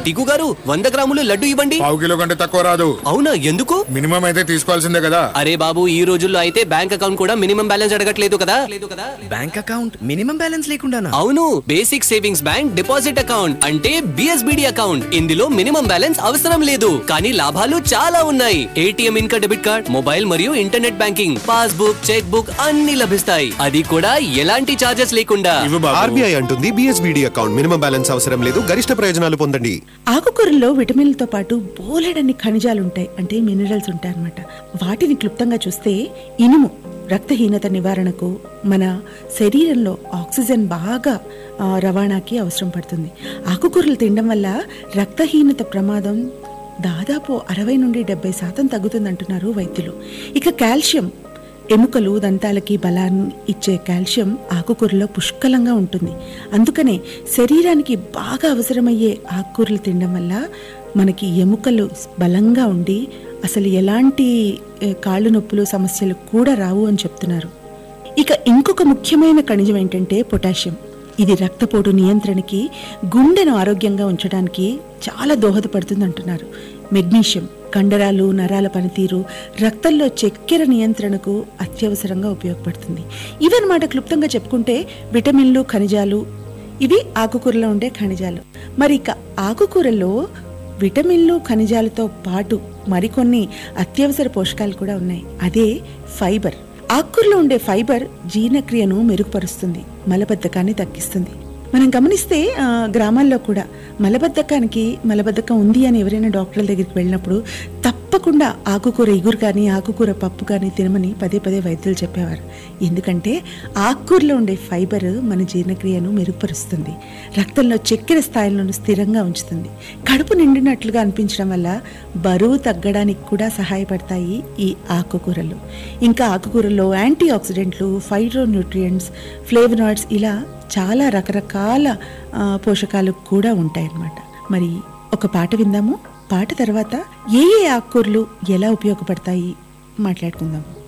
టికు గారు వంద గ్రాములు లడ్డు ఇవ్వండి పావు కిలో కంటే తక్కువ రాదు అవునా ఎందుకు మినిమం అయితే తీసుకోవాల్సిందే కదా అరే బాబు ఈ రోజుల్లో అయితే బ్యాంక్ అకౌంట్ కూడా మినిమం బ్యాలెన్స్ అడగట్లేదు కదా లేదు కదా బ్యాంక్ అకౌంట్ మినిమం బ్యాలెన్స్ లేకుండానా అవును basic savings bank deposit account అంటే బిఎస్బిడి అకౌంట్ ఇందులో మినిమం బ్యాలెన్స్ అవసరం లేదు కానీ లాభాలు చాలా ఉన్నాయి ఏటీఎం ఇంకా డెబిట్ కార్డ్ మొబైల్ మరియు internet banking passbook cheque book అన్ని లభిస్తాయి అది కూడా ఎలాంటి చార్జెస్ లేకుండా ఇవ్వు బాబు ఆర్బీఐ అంటుంది బిఎస్బిడి అకౌంట్ మినిమం బ్యాలెన్స్ అవసరం లేదు గరిష్ట ప్రయోజనాలు పొందండి ఆకుకూరల్లో విటమిన్లతో పాటు బోలెడన్ని ఖనిజాలు ఉంటాయి అంటే మినరల్స్ ఉంటాయి అన్నమాట వాటిని క్లుప్తంగా చూస్తే ఇనుము రక్తహీనత నివారణకు మన శరీరంలో ఆక్సిజన్ బాగా ఆ, రవాణాకి అవసరం పడుతుంది ఆకుకూరలు తినడం వల్ల రక్తహీనత ప్రమాదం దాదాపు అరవై నుండి డెబ్బై శాతం తగ్గుతుందంటున్నారు వైద్యులు ఇక కాల్షియం ఎముకలు దంతాలకి బలాన్ని ఇచ్చే కాల్షియం ఆకుకూరలో పుష్కలంగా ఉంటుంది అందుకనే శరీరానికి బాగా అవసరమయ్యే ఆకుకూరలు తినడం వల్ల మనకి ఎముకలు బలంగా ఉండి అసలు ఎలాంటి ఏ, కాళ్ళు నొప్పులు సమస్యలు కూడా రావు అని చెప్తున్నారు ఇక ఇంకొక ముఖ్యమైన ఖనిజం ఏంటంటే పొటాషియం ఇది రక్తపోటు నియంత్రణకి గుండెను ఆరోగ్యంగా ఉంచడానికి చాలా దోహదపడుతుంది అంటున్నారు మెగ్నీషియం కండరాలు నరాల పనితీరు రక్తంలో చక్కెర నియంత్రణకు అత్యవసరంగా ఉపయోగపడుతుంది ఇవన్నమాట క్లుప్తంగా చెప్పుకుంటే విటమిన్లు ఖనిజాలు ఇవి ఆకుకూరలో ఉండే ఖనిజాలు మరి ఇక ఆకుకూరలో విటమిన్లు ఖనిజాలతో పాటు మరికొన్ని అత్యవసర పోషకాలు కూడా ఉన్నాయి అదే ఫైబర్ ఆకుకూరలో ఉండే ఫైబర్ జీర్ణక్రియను మెరుగుపరుస్తుంది మలబద్ధకాన్ని తగ్గిస్తుంది మనం గమనిస్తే ఆ, గ్రామాల్లో కూడా మలబద్ధకానికి మలబద్ధకం ఉంది అని ఎవరైనా డాక్టర్ల దగ్గరికి వెళ్ళినప్పుడు తప్పకుండా ఆకుకూర ఇగురు కానీ ఆకుకూర పప్పు కానీ తినమని పదే పదే వైద్యులు చెప్పేవారు ఎందుకంటే ఆకుకూరలో ఉండే ఫైబర్ మన జీర్ణక్రియను మెరుగుపరుస్తుంది రక్తంలో చక్కెర స్థాయిలను స్థిరంగా ఉంచుతుంది కడుపు నిండినట్లుగా అనిపించడం వల్ల బరువు తగ్గడానికి కూడా సహాయపడతాయి ఈ ఆకుకూరలు ఇంకా ఆకుకూరల్లో యాంటీ ఆక్సిడెంట్లు ఫైటో న్యూట్రియంట్స్ ఫ్లేవనాయిడ్స్ ఇలా చాలా రకరకాల ఆ, పోషకాలు కూడా ఉంటాయన్నమాట మరి ఒక పాట విందాము పాట తర్వాత ఏ ఏ ఆకుకూరలు ఎలా ఉపయోగపడతాయి మాట్లాడుకుందాము